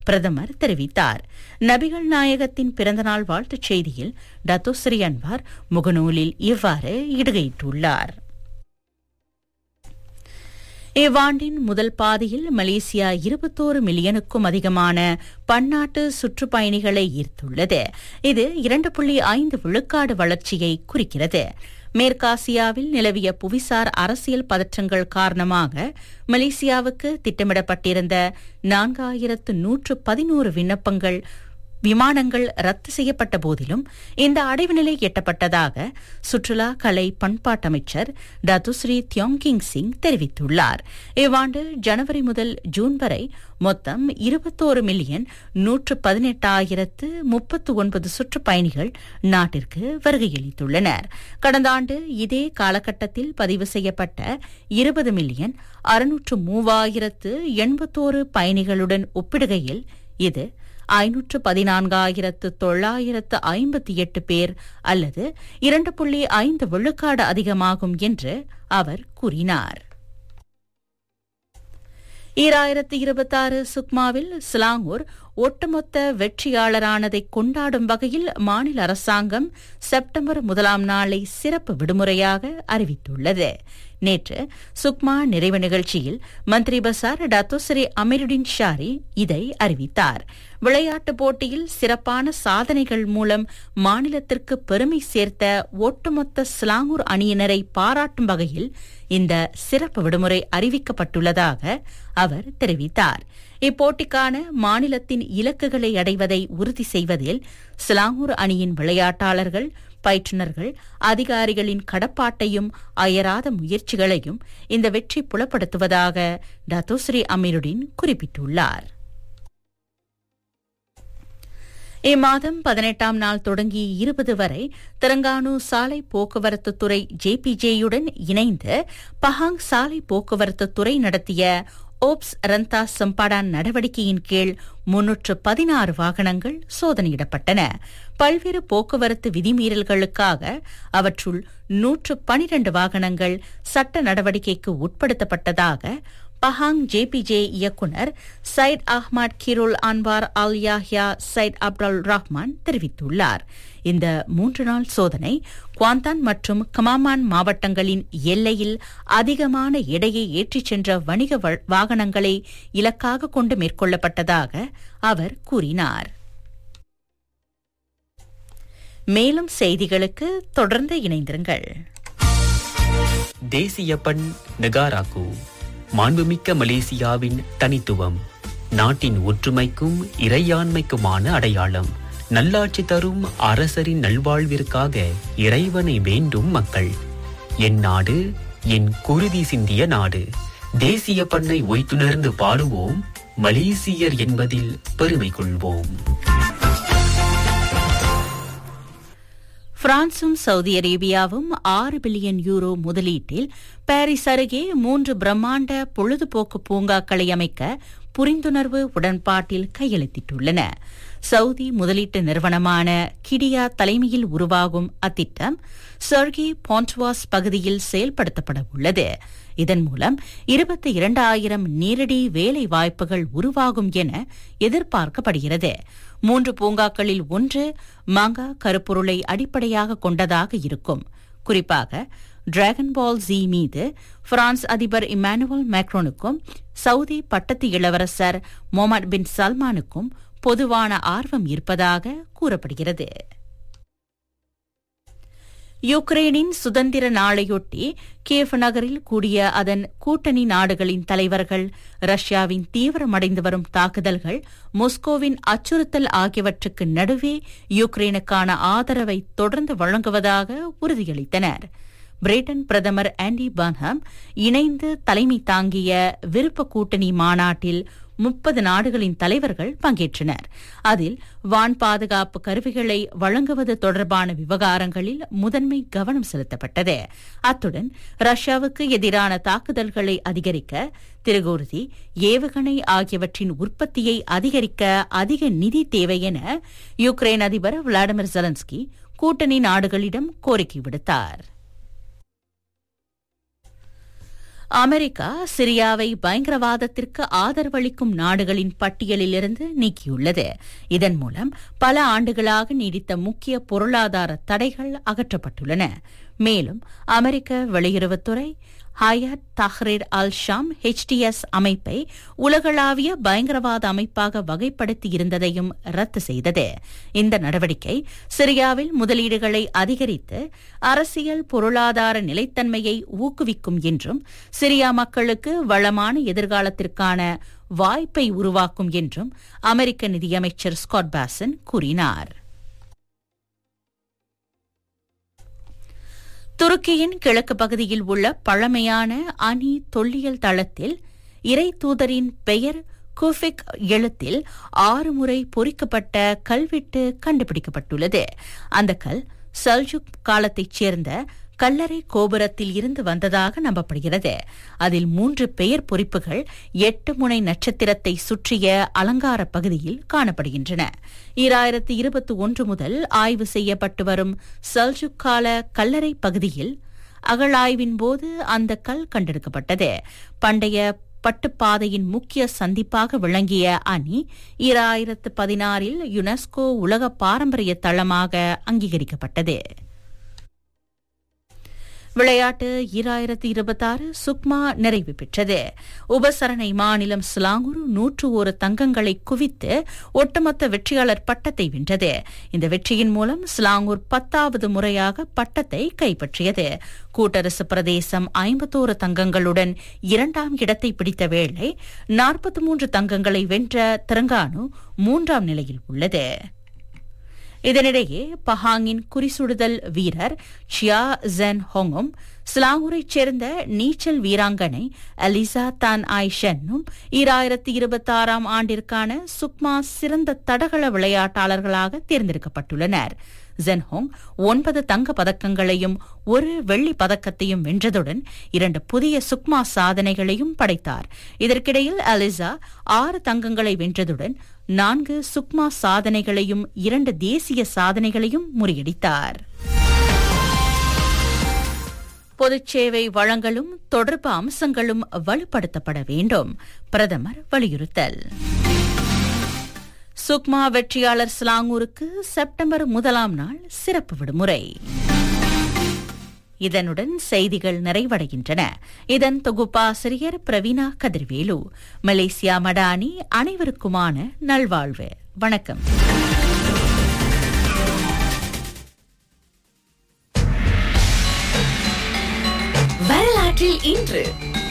பிரதமர் தெரிவித்தார் நபிகள் நாயகத்தின் பிறந்தநாள் வாழ்த்துச் செய்தியில் டத்தோஸ்ரீ அன்வார் முகநூலில் இவ்வாறு இடுகையிட்டுள்ளார் இவ்வாண்டின் முதல் பாதியில் மலேசியா இருபத்தோரு மில்லியனுக்கும் அதிகமான பன்னாட்டு சுற்றுப்பயணிகளை ஈர்த்துள்ளது இது இரண்டு புள்ளி ஐந்து விழுக்காடு வளர்ச்சியை குறிக்கிறது மேற்காசியாவில் நிலவிய புவிசார் அரசியல் பதற்றங்கள் காரணமாக மலேசியாவுக்கு திட்டமிடப்பட்டிருந்த நான்காயிரத்து நூற்று பதினோரு விண்ணப்பங்கள் விமானங்கள் ரத்து செய்யப்பட்ட போதிலும் இந்த அடைவு நிலை எட்டப்பட்டதாக சுற்றுலா கலை பண்பாட்டு அமைச்சர் டத்துஸ்ரீ தியோங்கிங் சிங் தெரிவித்துள்ளார் இவ்வாண்டு ஜனவரி முதல் ஜூன் வரை மொத்தம் இருபத்தோரு மில்லியன் நூற்று பதினெட்டாயிரத்து முப்பத்து ஒன்பது சுற்றுப்பயணிகள் நாட்டிற்கு வருகையளித்துள்ளனர் கடந்த ஆண்டு இதே காலகட்டத்தில் பதிவு செய்யப்பட்ட இருபது மில்லியன் அறுநூற்று மூவாயிரத்து எண்பத்தோரு பயணிகளுடன் ஒப்பிடுகையில் இது ஐநூற்று பதினான்காயிரத்து தொள்ளாயிரத்து ஐம்பத்தி எட்டு பேர் அல்லது இரண்டு புள்ளி ஐந்து விழுக்காடு அதிகமாகும் என்று அவர் கூறினார் ஈராயிரத்து இருபத்தாறு சுக்மாவில் சிலாங்கூர் ஒட்டுமொத்த வெற்றியாளரானதை கொண்டாடும் வகையில் மாநில அரசாங்கம் செப்டம்பர் முதலாம் நாளை சிறப்பு விடுமுறையாக அறிவித்துள்ளது நேற்று சுக்மா நிறைவு நிகழ்ச்சியில் மந்திரி பசார் டத்தோசரி அமீருடின் ஷாரி இதை அறிவித்தார் விளையாட்டுப் போட்டியில் சிறப்பான சாதனைகள் மூலம் மாநிலத்திற்கு பெருமை சேர்த்த ஒட்டுமொத்த சிலாங்கூர் அணியினரை பாராட்டும் வகையில் இந்த சிறப்பு விடுமுறை அறிவிக்கப்பட்டுள்ளதாக அவர் தெரிவித்தார் இப்போட்டிக்கான மாநிலத்தின் இலக்குகளை அடைவதை உறுதி செய்வதில் சிலாங்கூர் அணியின் விளையாட்டாளர்கள் பயிற்றுநர்கள் அதிகாரிகளின் கடப்பாட்டையும் அயராத முயற்சிகளையும் இந்த வெற்றி புலப்படுத்துவதாக டத்தோஸ்ரீ அமீருடின் குறிப்பிட்டுள்ளார் இம்மாதம் பதினெட்டாம் நாள் தொடங்கி இருபது வரை தெலங்கானு சாலை போக்குவரத்து துறை ஜேபிஜேயுடன் இணைந்து பஹாங் சாலை போக்குவரத்து துறை நடத்திய ஓப்ஸ் ரந்தா சம்பாடான் நடவடிக்கையின் கீழ் முன்னூற்று பதினாறு வாகனங்கள் சோதனையிடப்பட்டன பல்வேறு போக்குவரத்து விதிமீறல்களுக்காக அவற்றுள் நூற்று பனிரண்டு வாகனங்கள் சட்ட நடவடிக்கைக்கு உட்படுத்தப்பட்டதாக பஹாங் ஜேபிஜே இயக்குநர் Syed Ahmad Khairul Anwar Al Yahya Syed Abdul Rahman தெரிவித்துள்ளார் இந்த மூன்று நாள் சோதனை குவாந்தான் மற்றும் கமாமான் மாவட்டங்களின் எல்லையில் அதிகமான எடையை ஏற்றிச் சென்ற வணிக வாகனங்களை இலக்காக கொண்டு மேற்கொள்ளப்பட்டதாக அவர் கூறினார் மேலும் செய்திகளுக்கு தொடர்ந்து இணைந்திருங்கள் தேசிய பண் நெகாராக்கு மாண்புமிக்க மலேசியாவின் தனித்துவம் நாட்டின் ஒற்றுமைக்கும் இறையாண்மைக்குமான அடையாளம் நல்லாட்சி தரும் அரசரின் நல்வாழ்விற்காக இறைவனை வேண்டும் மக்கள் என் நாடு என் குருதி சிந்திய நாடு தேசிய பண்ணை ஒய்த்துணர்ந்து பாடுவோம் மலேசியர் என்பதில் பெருமை கொள்வோம் பிரான்சும் சவுதி அரேபியாவும் ஆறு பில்லியன் யூரோ முதலீட்டில் பாரிஸ் அருகே மூன்று பிரம்மாண்ட பொழுதுபோக்கு பூங்காக்களை அமைக்க புரிந்துணர்வு உடன்பாட்டில் கையெழுத்திட்டுள்ளன சவுதி முதலீட்டு நிறுவனமான கிடியா தலைமையில் உருவாகும் அத்திட்டம் சர்கி பாண்ட்வாஸ் பகுதியில் செயல்படுத்தப்பட உள்ளது இதன் மூலம் இருபத்தி இரண்டாயிரம் நேரடி வேலை வாய்ப்புகள் உருவாகும் என எதிர்பார்க்கப்படுகிறது மூன்று பூங்காக்களில் ஒன்று மாங்கா கருப்பொருளை அடிப்படையாக கொண்டதாக இருக்கும் குறிப்பாக டிராகன் பால் ஜி மீது பிரான்ஸ் அதிபர் இமானுவல் மேக்ரோனுக்கும் சவுதி பட்டத்து இளவரசர் மொஹமட் பின் சல்மானுக்கும் பொதுவான ஆர்வம் இருப்பதாக கூறப்படுகிறது யுக்ரைனின் சுதந்திர நாளையொட்டி கேவ் நகரில் கூடிய அதன் கூட்டணி நாடுகளின் தலைவர்கள் ரஷ்யாவின் தீவிரமடைந்து வரும் தாக்குதல்கள் மொஸ்கோவின் அச்சுறுத்தல் ஆகியவற்றுக்கு நடுவே யுக்ரைனுக்கான ஆதரவை தொடர்ந்து வழங்குவதாக உறுதியளித்தனர் பிரிட்டன் பிரதமர் ஆண்டி பர்ன்ஹாம் இணைந்து தலைமை தாங்கிய விருப்ப கூட்டணி மாநாட்டில் முப்பது நாடுகளின் தலைவர்கள் பங்கேற்றனர் அதில் வான் பாதுகாப்பு கருவிகளை வழங்குவது தொடர்பான விவகாரங்களில் முதன்மை கவனம் செலுத்தப்பட்டது அத்துடன் ரஷ்யாவுக்கு எதிரான தாக்குதல்களை அதிகரிக்க திருகூர்தி ஏவுகணை ஆகியவற்றின் உற்பத்தியை அதிகரிக்க அதிக நிதி தேவை என யுக்ரைன் அதிபர் விளாடிமிர் ஜெலன்ஸ்கி கூட்டணி நாடுகளிடம் கோரிக்கை விடுத்தார் அமெரிக்கா சிரியாவை பயங்கரவாதத்திற்கு ஆதரவளிக்கும் நாடுகளின் பட்டியலிலிருந்து நீக்கியுள்ளது இதன் மூலம் பல ஆண்டுகளாக நீடித்த முக்கிய பொருளாதார தடைகள் அகற்றப்பட்டுள்ளன மேலும் அமெரிக்க வெளியுறவுத்துறை Hayat Tahrir al Sham HTS அமைப்பை உலகளாவிய பயங்கரவாத அமைப்பாக வகைப்படுத்தி இருந்ததையும் ரத்து செய்தது இந்த நடவடிக்கை சிரியாவில் முதலீடுகளை அதிகரித்து அரசியல் பொருளாதார நிலைத்தன்மையை ஊக்குவிக்கும் என்றும் சிரியா மக்களுக்கு வளமான எதிர்காலத்திற்கான வாய்ப்பை உருவாக்கும் என்றும் அமெரிக்க நிதியமைச்சர் ஸ்காட் பாசன் கூறினார் துருக்கியின் கிழக்கு பகுதியில் உள்ள பழமையான அணி தொல்லியல் தளத்தில் இறை தூதரின் பெயர் குஃபிக் எழுத்தில் ஆறு முறை பொறிக்கப்பட்ட கல்வெட்டு கண்டுபிடிக்கப்பட்டுள்ளது அந்த கல் சல்ஜுக் காலத்தைச் சேர்ந்த கல்லறை கோபுரத்தில் இருந்து வந்ததாக நம்பப்படுகிறது அதில் மூன்று பெயர் பொறிப்புகள் எட்டு முனை நட்சத்திரத்தை சுற்றிய அலங்கார பகுதியில் காணப்படுகின்றன ஈராயிரத்தி இருபத்தி ஒன்று முதல் ஆய்வு செய்யப்பட்டு வரும் சல்ஜுக் கால கல்லறை பகுதியில் அகழாய்வின் போது அந்த கல் கண்டெடுக்கப்பட்டது பண்டைய பட்டுப்பாதையின் முக்கிய சந்திப்பாக விளங்கிய அணி ஈராயிரத்து பதினாறில் யுனெஸ்கோ உலக பாரம்பரிய தளமாக அங்கீகரிக்கப்பட்டது விளையாட்டு ஈராயிரத்தி இருபத்தாறு சுக்மா நிறைவு பெற்றது உபசரணை மாநிலம் சிலாங்கூர் நூற்று ஒரு தங்கங்களை குவித்து ஒட்டுமொத்த வெற்றியாளர் பட்டத்தை வென்றது இந்த வெற்றியின் மூலம் சிலாங்கூர் பத்தாவது முறையாக பட்டத்தை கைப்பற்றியது கூட்டரசு பிரதேசம் ஐம்பத்தோரு தங்கங்களுடன் இரண்டாம் இடத்தை பிடித்த வேளை நாற்பத்தி மூன்று தங்கங்களை வென்ற திரங்கானு மூன்றாம் நிலையில் உள்ளது இதனிடையே பஹாங்கின் குறிசுடுதல் வீரர் சியா ஜென் ஹோங்கும் ஸ்லாங்கூரைச் சேர்ந்த நீச்சல் வீராங்கனை அலிசா தான் ஆய்ஷன்னும் ஈராயிரத்தி இருபத்தாறாம் ஆண்டிற்கான சுக்மா சிறந்த தடகள விளையாட்டாளர்களாக தேர்ந்தெடுக்கப்பட்டுள்ளனர் ஜென்ஹோங் ஒன்பது தங்க பதக்கங்களையும் ஒரு வெள்ளி பதக்கத்தையும் வென்றதுடன் இரண்டு புதிய சுக்மா சாதனைகளையும் படைத்தார் இதற்கிடையில் அலிசா ஆறு தங்கங்களை வென்றதுடன் நான்கு சுக்மா சாதனைகளையும் இரண்டு தேசிய சாதனைகளையும் முறியடித்தார் பொதுச்சேவை வழங்கலும் தொடர்பு அம்சங்களும் வலுப்படுத்தப்பட வேண்டும் பிரதமர் வலியுறுத்தல் சுக்மா வெற்றியாளர் ஸ்லாங்கூருக்கு செப்டம்பர் முதலாம் நாள் சிறப்பு விடுமுறை இதனுடன் செய்திகள் நிறைவடைகின்றன இதன் தொகுப்பாசிரியர் பிரவீனா கதிர்வேலு மலேசியா மடானி அனைவருக்குமான நல்வாழ்வு வணக்கம் வரலாற்றில் இன்று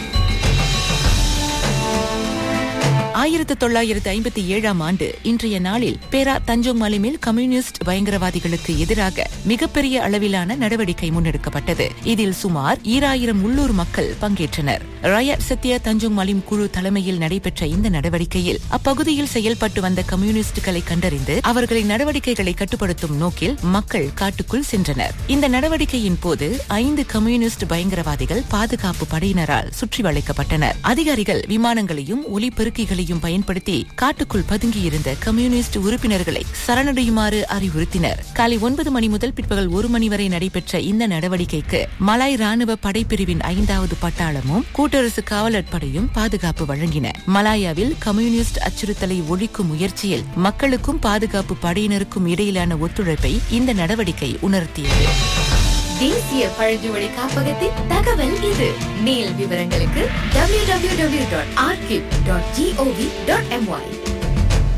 ஆயிரத்து தொள்ளாயிரத்து ஐம்பத்தி ஏழாம் ஆண்டு இன்றைய நாளில் பேரா தஞ்சோங் மலிமில் கம்யூனிஸ்ட் பயங்கரவாதிகளுக்கு எதிராக மிகப்பெரிய அளவிலான நடவடிக்கை முன்னெடுக்கப்பட்டது இதில் சுமார் ஈராயிரம் உள்ளூர் மக்கள் பங்கேற்றனர் ரயட் சத்யா தஞ்சோங் மலிம் குழு தலைமையில் நடைபெற்ற இந்த நடவடிக்கையில் அப்பகுதியில் செயல்பட்டு வந்த கம்யூனிஸ்டுகளை கண்டறிந்து அவர்களின் நடவடிக்கைகளை கட்டுப்படுத்தும் நோக்கில் மக்கள் காட்டுக்குள் சென்றனர் இந்த நடவடிக்கையின் போது ஐந்து கம்யூனிஸ்ட் பயங்கரவாதிகள் பாதுகாப்பு படையினரால் சுற்றி வளைக்கப்பட்டனர் அதிகாரிகள் விமானங்களையும் ஒலிபெருக்கிகளையும் பயன்படுத்தி காட்டுக்குள் பதுங்கியிருந்த கம்யூனிஸ்ட் உறுப்பினர்களை சரணடையுமாறு அறிவுறுத்தினர் காலை ஒன்பது மணி முதல் பிற்பகல் ஒரு மணி வரை நடைபெற்ற இந்த நடவடிக்கைக்கு மலாய் ராணுவ படைப்பிரிவின் ஐந்தாவது பட்டாளமும் கூட்டரசு காவலர் படையும் பாதுகாப்பு வழங்கின மலாயாவில் கம்யூனிஸ்ட் அச்சுறுத்தலை ஒழிக்கும் முயற்சியில் மக்களுக்கும் பாதுகாப்பு படையினருக்கும் இடையிலான ஒத்துழைப்பை இந்த நடவடிக்கை உணர்த்தியது தேசிய பழங்குடி காப்பகத்தின் தகவல் இது மேல் விவரங்களுக்கு www.archive.gov.my